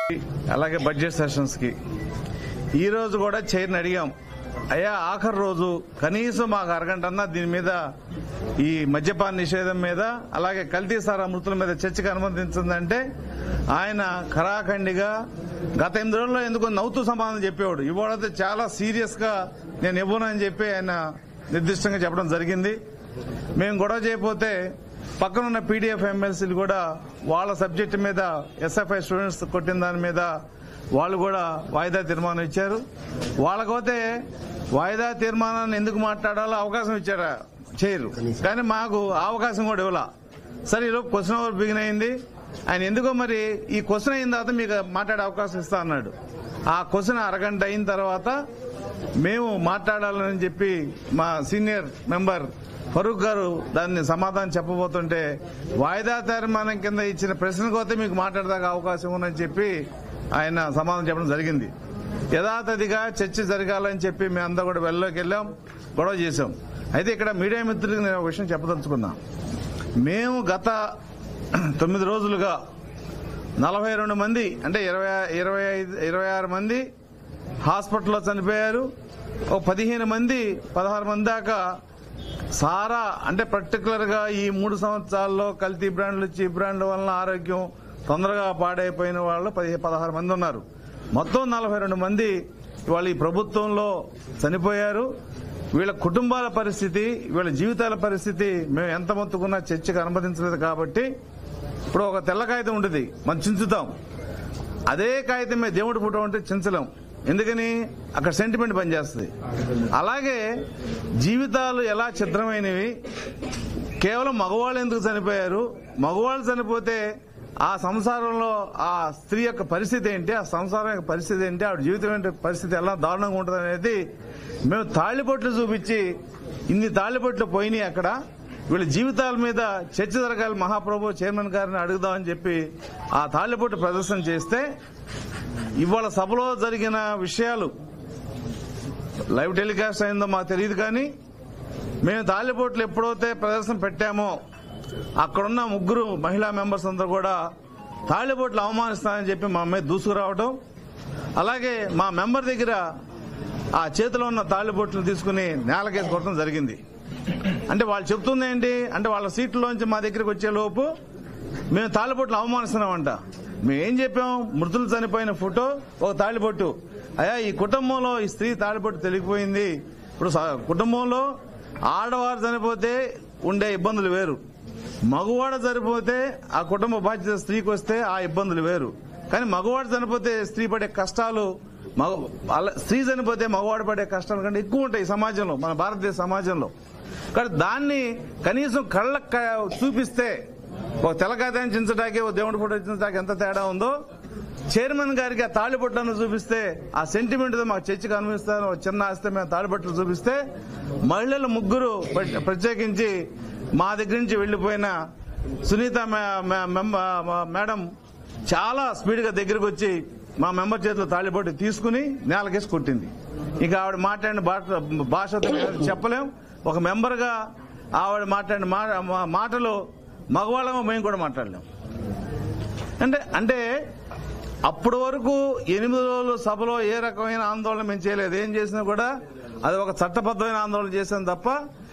అలాగే budget sessions కి ఈ రోజు కూడా చైర్ని అడిగాం అయ్యా ఆఖరి రోజు కనీసం మాకు అరగంట అన్నా దీని మీద ఈ మద్యపాన నిషేధం మీద అలాగే కల్తీ సారా మృతుల మీద చర్చకు అనుమతించిందంటే ఆయన ఖరాఖండిగా గత ఎనిమిది రోజుల్లో ఎందుకు నవ్వుతూ సమాధానం చెప్పేవాడు ఇవాళైతే చాలా సీరియస్ గా నేను ఇవ్వనని చెప్పి ఆయన నిర్దిష్టంగా చెప్పడం జరిగింది మేము గొడవ చేయకపోతే పక్కనున్న పీడిఎఫ్ ఎమ్మెల్సీలు కూడా వాళ్ళ సబ్జెక్టు మీద ఎస్ఎఫ్ఐ స్టూడెంట్స్ కొట్టిన దాని మీద వాళ్ళు కూడా వాయిదా తీర్మానం ఇచ్చారు వాళ్ళకపోతే వాయిదా తీర్మానాన్ని ఎందుకు మాట్లాడాలో అవకాశం ఇచ్చారా చేయరు కానీ మాకు ఆ అవకాశం కూడా ఇవ్వాల సరే ఈలోపు క్వశ్చన్ అవర్ బిగిన్ అయింది ఆయన ఎందుకో మరి ఈ క్వశ్చన్ అయిన తర్వాత మీకు మాట్లాడే అవకాశం ఇస్తా అన్నాడు ఆ క్వశ్చన్ అరగంట అయిన తర్వాత మేము మాట్లాడాలని చెప్పి మా సీనియర్ మెంబర్ ఫరూక్ గారు దాన్ని సమాధానం చెప్పబోతుంటే వాయిదా తీర్మానం కింద ఇచ్చిన ప్రశ్నకు పోతే మీకు మాట్లాడదాకా అవకాశం ఉందని చెప్పి ఆయన సమాధానం చెప్పడం జరిగింది యథాతథిగా చర్చ జరగాలని చెప్పి మేము అందరూ కూడా వెళ్ళలోకి వెళ్ళాం గొడవ చేశాం అయితే ఇక్కడ మీడియా మిత్రులకు నేను ఒక విషయం చెప్పదలుచుకున్నా మేము గత తొమ్మిది రోజులుగా నలభై రెండు మంది అంటే ఇరవై ఇరవై ఐదు ఇరవై ఆరు మంది హాస్పిటల్లో చనిపోయారు ఒక పదిహేను మంది పదహారు మంది దాకా సారా అంటే పర్టికులర్ గా ఈ మూడు సంవత్సరాల్లో కల్తీ బ్రాండ్లు చీప్ బ్రాండ్ల వలన ఆరోగ్యం తొందరగా పాడైపోయిన వాళ్ళు పది పదహారు మంది ఉన్నారు మొత్తం నలభై రెండు మంది వాళ్ళు ఈ ప్రభుత్వంలో చనిపోయారు వీళ్ళ కుటుంబాల పరిస్థితి వీళ్ళ జీవితాల పరిస్థితి మేము ఎంత మొత్తుకున్నా చర్చకు అనుమతించలేదు కాబట్టి ఇప్పుడు ఒక తెల్ల కాగితం ఉంటుంది మనం చించుతాం అదే కాగితం మీద దేవుడి ఫోటో ఉంటే చించలేం ఎందుకని అక్కడ సెంటిమెంట్ పనిచేస్తుంది అలాగే జీవితాలు ఎలా చిత్రమైనవి కేవలం మగవాళ్ళు ఎందుకు చనిపోయారు మగవాళ్ళు చనిపోతే ఆ సంసారంలో ఆ స్త్రీ యొక్క పరిస్థితి ఏంటి ఆ సంసారం యొక్క పరిస్థితి ఏంటి ఆవిడ జీవితం ఏంటి పరిస్థితి ఎలా దారుణంగా ఉంటుంది అనేది మేము తాళిబొట్లు చూపించి ఇన్ని తాళిబొట్లు పోయినాయి అక్కడ వీళ్ళ జీవితాల మీద చర్చ జరగాలి మహాప్రభు చైర్మన్ గారిని అడుగుదామని చెప్పి ఆ తాళిబొట్టు ప్రదర్శన చేస్తే ఇవాళ సభలో జరిగిన విషయాలు లైవ్ టెలికాస్ట్ అయిందో మాకు తెలియదు కానీ మేము తాలిబోట్లు ఎప్పుడైతే ప్రదర్శన పెట్టామో అక్కడున్న ముగ్గురు మహిళా మెంబర్స్ అందరూ కూడా తాళిబోట్లు అవమానిస్తానని చెప్పి మా మీద దూసుకురావడం అలాగే మా మెంబర్ దగ్గర ఆ చేతిలో ఉన్న తాళిబొట్లు తీసుకుని నేలకేసి కొట్టడం జరిగింది అంటే వాళ్ళు చెప్తుంది ఏంటి అంటే వాళ్ళ సీట్లోంచి మా దగ్గరికి వచ్చే లోపు మేము తాళిబొట్లు అవమానిస్తున్నామంట మేము ఏం చెప్పాం మృతులు చనిపోయిన ఫోటో ఒక తాళిబొట్టు అయ్యా ఈ కుటుంబంలో ఈ స్త్రీ తాళిబొట్టు తెలిగిపోయింది ఇప్పుడు స- కుటుంబంలో ఆడవారు చనిపోతే ఉండే ఇబ్బందులు వేరు మగవాడు చనిపోతే ఆ కుటుంబ బాధ్యత స్త్రీకి వస్తే ఆ ఇబ్బందులు వేరు కానీ మగవాడు చనిపోతే స్త్రీ పడే కష్టాలు మగ అలా- స్త్రీ చనిపోతే మగవాడు పడే కష్టాల కంటే ఎక్కువ ఉంటాయి ఈ సమాజంలో మన భారతదేశ సమాజంలో కానీ దాన్ని కనీసం కళ్ళకు క- చూపిస్తే ఒక తెల్లకాయని చించడానికి ఒక దేవుడి ఫోటో చించడానికి ఎంత తేడా ఉందో చైర్మన్ గారికి ఆ తాళిబొట్లను చూపిస్తే ఆ సెంటిమెంట్ మాకు చర్చకు అనుభవిస్తాను చిన్న ఆస్తే మేము తాళిబొట్లు చూపిస్తే మహిళలు ముగ్గురు ప్ర- ప్రత్యేకించి మా దగ్గర నుంచి వెళ్లిపోయిన సునీత మే- మే- మెం- మా- మేడం చాలా స్పీడ్ గా దగ్గరకు వచ్చి మా మెంబర్ చేతిలో తాళిబొట్టు తీసుకుని నేలకేసి కొట్టింది ఇక ఆవిడ మాట్లాడిన భాష భాషతో మేము చెప్పలేం ఒక మెంబర్ గా ఆవిడ మాట్లాడిన మా- మా- మాటలు మగవాళ్ళము మేము కూడా మాట్లాడలేం అంటే అంటే అప్పటి వరకు ఎనిమిది రోజులు సభలో ఏ రకమైన ఆందోళన మేము చేయలేదు ఏం చేసినా కూడా అది ఒక చట్టబద్దమైన ఆందోళన చేసాం తప్ప